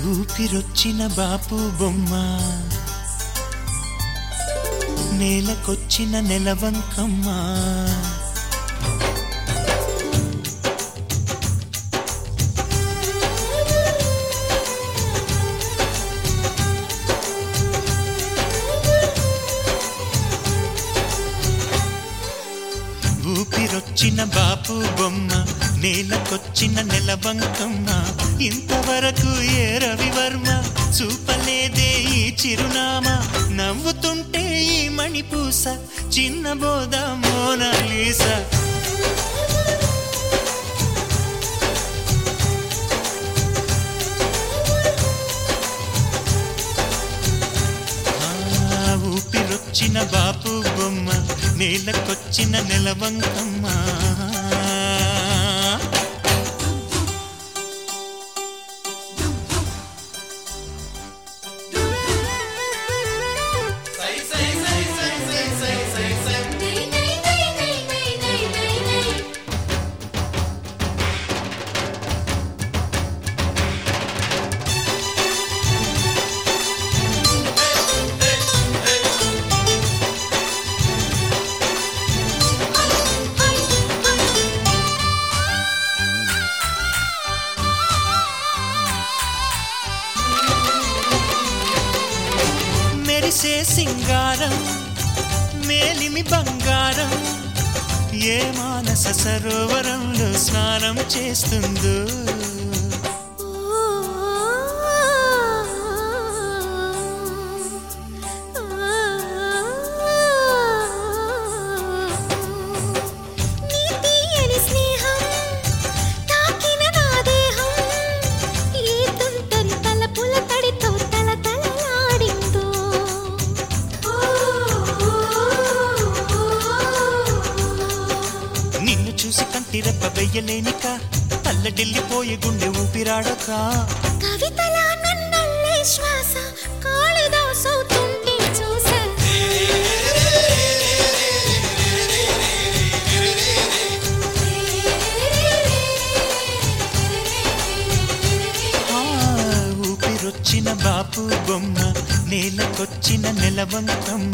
ఊపిరొచ్చిన బాపు బొమ్మ నేలకొచ్చిన నెలవంకమ్మ ఊపిరొచ్చిన బాపు బొమ్మ నేలకొచ్చిన నెలవంకమ్మ ఇంతవరకు ఏ రవివర్మ చూపలేదే ఈ చిరునామా నవ్వుతుంటే ఈ మణిపూస చిన్న బోధ మోనాలీసా ఆ ఊపిరొచ్చిన బాపు బొమ్మ నేలకొచ్చిన నెలవంకమ్మ మెరిసే సింగారం మేలిమి బంగారం ఏ మానస సరోవరంలో స్నానం చేస్తుందో నిన్ను చూసి కంటి రెప్ప వెయ్యలేనిక తల్లడిల్లిపోయే గుండె ఊపిరాడక కవితలా నన్నల్లే శ్వాస కాళిదాసవుతుంటే చూసా ఆ, ఊపిరొచ్చిన బాపు బొమ్మ నేలకొచ్చిన నెలవంకమ్మ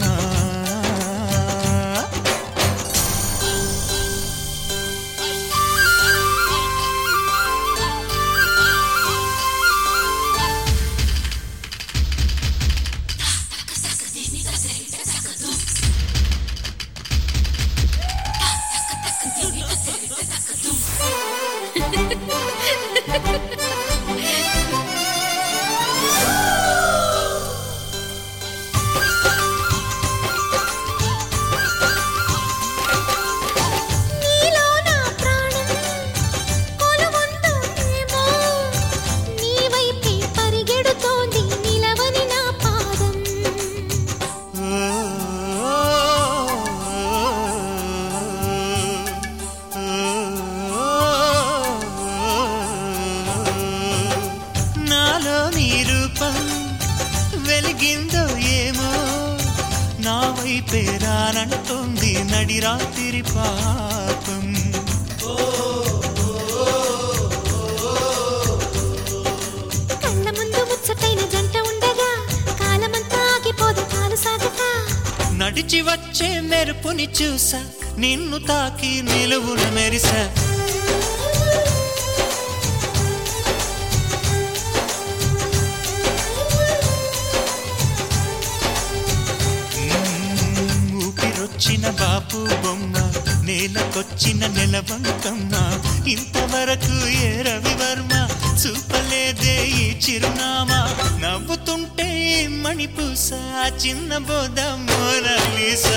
నీలో నా ప్రాణం కొలువుందో నీ వైపే పరిగెడుతోంది నిలవని నా పాదం నాలో నీ రూపం వెలిగిందో ఏమో నా వైపే రానంటుంది నడి రాత్రి పాపం కళ్ళ ముందు ముచ్చటైన జంట ఉండగా కాలమంతా ఆగిపోదు కాలు సాగక నడిచి వచ్చే మెరుపుని చూసా నిన్ను తాకి నిలువున మెరిసా మ్మ్, ఊపిరొచ్చిన బాపు బొమ్మ నేలకొచ్చిన నెలవంకమ్మ ఇంతవరకు ఏ రవివర్మ చూపలేదే ఈ చిరునామా నవ్వుతుంటే ఈ మణిపూస చిన్న బోధ మోనాలీసా